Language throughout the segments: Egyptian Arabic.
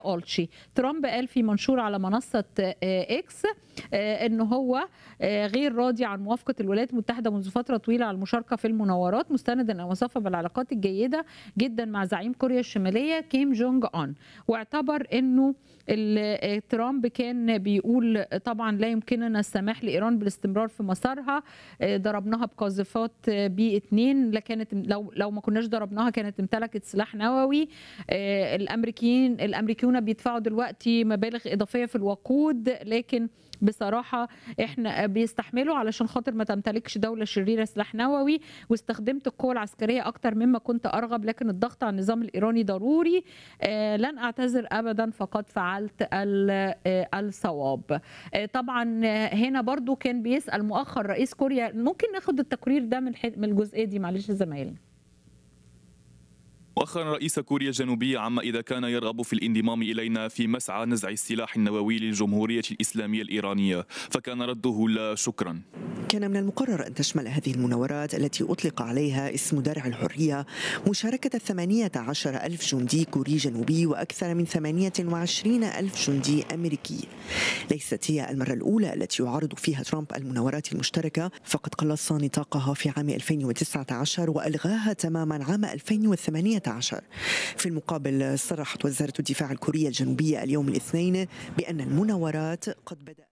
اولشي ترامب قال في منشور على منصة اكس انه هو غير راضي عن موافقة الولايات المتحدة منذ فترة طويلة على المشاركة في المناورات مستندا ان وصفها بالعلاقات الجيدة جدا مع زعيم كوريا الشمالية كيم جونج اون واعتبر انه ترامب كان بيقول طبعا لا يمكننا السماح لايران بالاستمرار في مسارها ضربناها بقاذفات بي 2 لكانت لو لو ما كناش ضربناها كانت امتلكت سلاح نووي الامريكيين الامريكيون بيدفعوا دلوقتي مبالغ اضافيه في الوقود لكن بصراحه احنا بيستحملوا علشان خاطر ما تمتلكش دوله شريره سلاح نووي واستخدمت القوه العسكريه اكتر مما كنت ارغب لكن الضغط على النظام الايراني ضروري لن اعتذر ابدا فقد فعلت الصواب طبعا هنا برضو كان بيسال مؤخر رئيس كوريا ممكن ناخد التقرير ده من من الجزئيه دي معلش زمايلنا مؤخرا رئيس كوريا الجنوبية عما إذا كان يرغب في الانضمام إلينا في مسعى نزع السلاح النووي للجمهورية الإسلامية الإيرانية فكان رده لا شكرا كان من المقرر أن تشمل هذه المناورات التي أطلق عليها اسم درع الحرية مشاركة 18 ألف جندي كوري جنوبي وأكثر من 28 ألف جندي أمريكي ليست هي المرة الأولى التي يعارض فيها ترامب المناورات المشتركة فقد قلص نطاقها في عام 2019 وألغاها تماما عام 2018 في المقابل صرحت وزارة الدفاع الكورية الجنوبية اليوم الاثنين بأن المناورات قد بدأت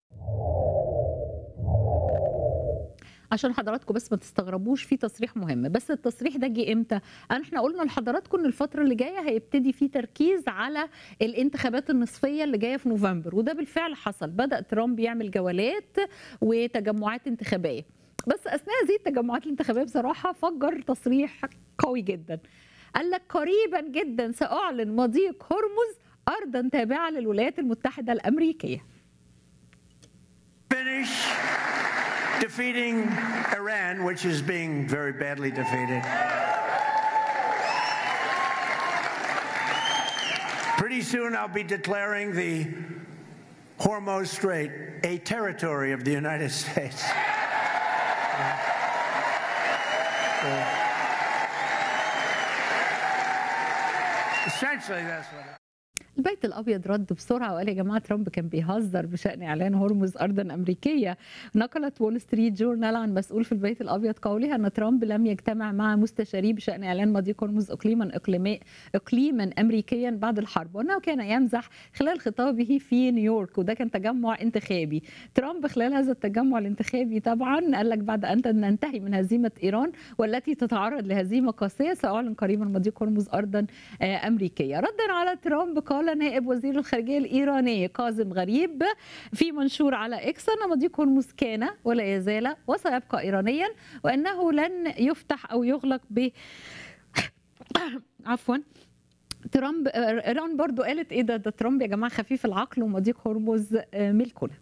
عشان حضراتكم بس ما تستغربوش في تصريح مهم بس التصريح ده جه امتى احنا قلنا لحضراتكم ان الفتره اللي جايه هيبتدي في تركيز على الانتخابات النصفيه اللي جايه في نوفمبر وده بالفعل حصل بدا ترامب يعمل جولات وتجمعات انتخابيه بس اثناء هذه التجمعات الانتخابيه بصراحه فجر تصريح قوي جدا قال لك قريبا جدا ساعلن مضيق هرمز ارضا تابعه للولايات المتحده الامريكيه Finish defeating Iran, which is being very badly defeated. Pretty soon I'll be declaring the Hormuz Strait a territory of the United States. Essentially, that's what. البيت الابيض رد بسرعه وقال يا جماعه ترامب كان بيهزر بشان اعلان هرمز ارضا امريكيه نقلت وول ستريت جورنال عن مسؤول في البيت الابيض قولها ان ترامب لم يجتمع مع مستشاريه بشان اعلان مضيق هرمز اقليما اقليمي اقليما امريكيا بعد الحرب وانه كان يمزح خلال خطابه في نيويورك وده كان تجمع انتخابي ترامب خلال هذا التجمع الانتخابي طبعا قال لك بعد ان ننتهي من هزيمه ايران والتي تتعرض لهزيمه قاسيه ساعلن قريبا مضيق هرمز ارضا امريكيه ردا على ترامب قال قال نائب وزير الخارجيه الايراني كاظم غريب في منشور على اكس ان مضيق هرمز كان ولا يزال وسيبقى ايرانيا وانه لن يفتح او يغلق ب عفوا ترامب ايران برضو قالت ايه ده ده ترامب يا جماعه خفيف العقل ومضيق هرمز ملكنا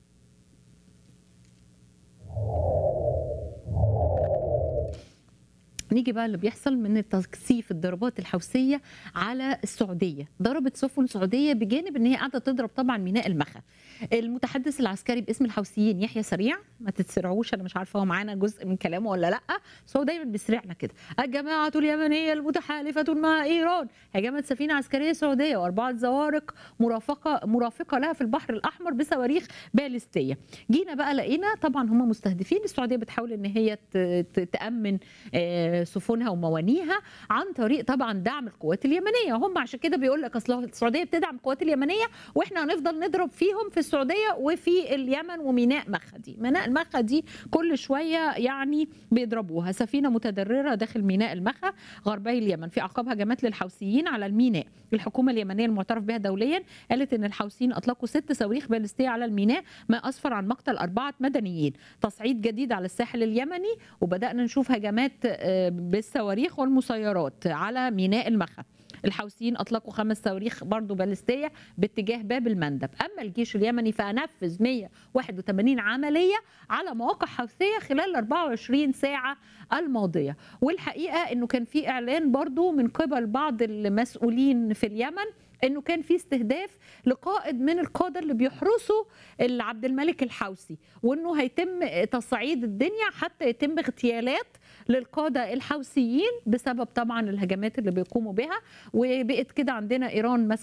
نيجي بقى اللي بيحصل من تكثيف الضربات الحوثيه على السعوديه ضربت سفن سعوديه بجانب ان هي قاعده تضرب طبعا ميناء المخا المتحدث العسكري باسم الحوثيين يحيى سريع ما تتسرعوش انا مش عارفه هو معانا جزء من كلامه ولا لا بس هو دايما بيسرعنا كده الجماعه اليمنيه المتحالفه مع ايران هجمت سفينه عسكريه سعوديه واربعه زوارق مرافقه مرافقه لها في البحر الاحمر بصواريخ باليستيه جينا بقى لقينا طبعا هم مستهدفين السعوديه بتحاول ان هي تامن سفنها وموانيها عن طريق طبعا دعم القوات اليمنيه هم عشان كده بيقول لك اصل السعوديه بتدعم القوات اليمنيه واحنا هنفضل نضرب فيهم في السعوديه وفي اليمن وميناء مخا دي ميناء المخا دي كل شويه يعني بيضربوها سفينه متدرره داخل ميناء المخا غربي اليمن في اعقاب هجمات للحوثيين على الميناء الحكومه اليمنيه المعترف بها دوليا قالت ان الحوثيين اطلقوا ست صواريخ باليستيه على الميناء ما اسفر عن مقتل اربعه مدنيين تصعيد جديد على الساحل اليمني وبدانا نشوف هجمات بالصواريخ والمسيرات على ميناء المخا الحوثيين اطلقوا خمس صواريخ برضه باليستيه باتجاه باب المندب اما الجيش اليمني فنفذ 181 عمليه على مواقع حوثيه خلال 24 ساعه الماضيه والحقيقه انه كان في اعلان برضه من قبل بعض المسؤولين في اليمن انه كان في استهداف لقائد من القاده اللي بيحرسوا عبد الملك الحوثي وانه هيتم تصعيد الدنيا حتى يتم اغتيالات للقاده الحوثيين بسبب طبعا الهجمات اللي بيقوموا بها وبقت كده عندنا ايران